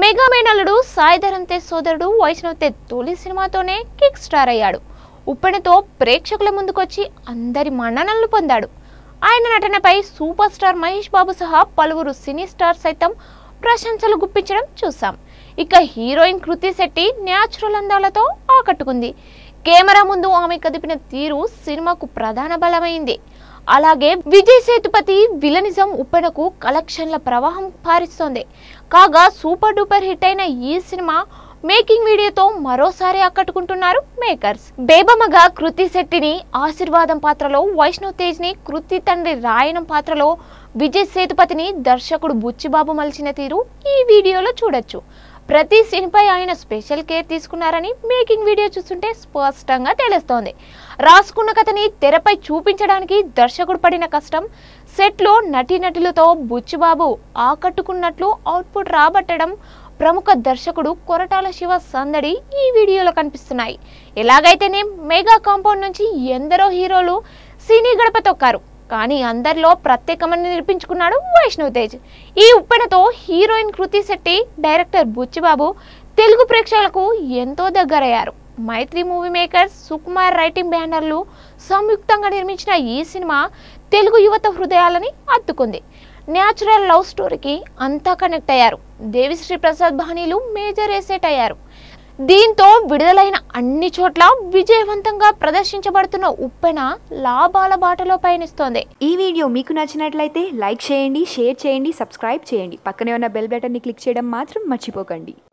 mega మేనల్లుడు సాయిధరం తేజ్ సోదరుడు వైష్ణవ్ తేజ్ తొలి సినిమాతోనే కిక్ స్టార్ అయ్యాడు ఉప్పెనతో ప్రేక్షకుల ముందుకొచ్చి అందరి మన్ననలు పొందాడు ఆయన నటనపై సూపర్ స్టార్ మహేష్ బాబు సహా పలువురు సినీ స్టార్ సైతం ప్రశంసలు గుప్పించడం చూసాం ఇక హీరోయిన్ కృతి శెట్టి న్యాచురల్ అందాలతో ఆకట్టుకుంది కెమెరా ముందు ఆమె కదిపిన తీరు సినిమాకు ప్రధాన బలమైంది అలాగే విజయ్ సేతుపతి విలనిజం ఉప్పెనకు కలెక్షన్ల ప్రవాహం పారిస్తోంది కాగా సూపర్ డూపర్ హిట్ అయిన ఈ సినిమా మేకింగ్ వీడియోతో మరోసారి ఆకట్టుకుంటున్నారు మేకర్స్ బేబమ్మగా కృతి శెట్టిని ఆశీర్వాదం పాత్రలో వైష్ణవ్ తేజ్ ని కృతి తండ్రి రాయనం పాత్రలో విజయ్ సేతుపతిని దర్శకుడు బుచ్చిబాబు మలిచిన తీరు ఈ వీడియోలో చూడొచ్చు ప్రతి సీన్పై ఆయన స్పెషల్ కేర్ తీసుకున్నారని మేకింగ్ వీడియో చూస్తుంటే స్పష్టంగా తెలుస్తోంది రాసుకున్న కథని తెరపై చూపించడానికి దర్శకుడు పడిన కష్టం సెట్లో నటీనటులతో బుచ్చిబాబు ఆకట్టుకున్నట్లు అవుట్పుట్ రాబట్టడం ప్రముఖ దర్శకుడు కొరటాల శివ సందడి ఈ వీడియోలో కనిపిస్తున్నాయి ఎలాగైతేనే మెగా కాంపౌండ్ నుంచి ఎందరో హీరోలు సినీ గడప తొక్కారు కానీ అందరిలో ప్రత్యేకమని నిరూపించుకున్నాడు వైష్ణవ్ తేజ్ ఈ ఉప్పెనతో హీరోయిన్ కృతి శెట్టి డైరెక్టర్ బుచ్చిబాబు తెలుగు ప్రేక్షకులకు ఎంతో దగ్గరయ్యారు Mythri movie makers Sukumar writing బ్యానర్లు సంయుక్తంగా నిర్మించిన ఈ సినిమా తెలుగు యువత హృదయాలని అత్తుకుంది న్యాచురల్ లవ్ స్టోరీకి అంతా కనెక్ట్ అయ్యారు దేవిశ్రీ ప్రసాద్ బాణీలు మేజర్ ఎసెట్ అయ్యారు దీంతో విడుదలైన అన్ని చోట్ల విజయవంతంగా ప్రదర్శించబడుతున్న ఉప్పెన లాభాల బాటలో పయనిస్తోంది ఈ వీడియో మీకు నచ్చినట్లయితే లైక్ చేయండి షేర్ చేయండి సబ్స్క్రైబ్ చేయండి పక్కనే ఉన్న బెల్ బటన్ని క్లిక్ చేయడం మాత్రం మర్చిపోకండి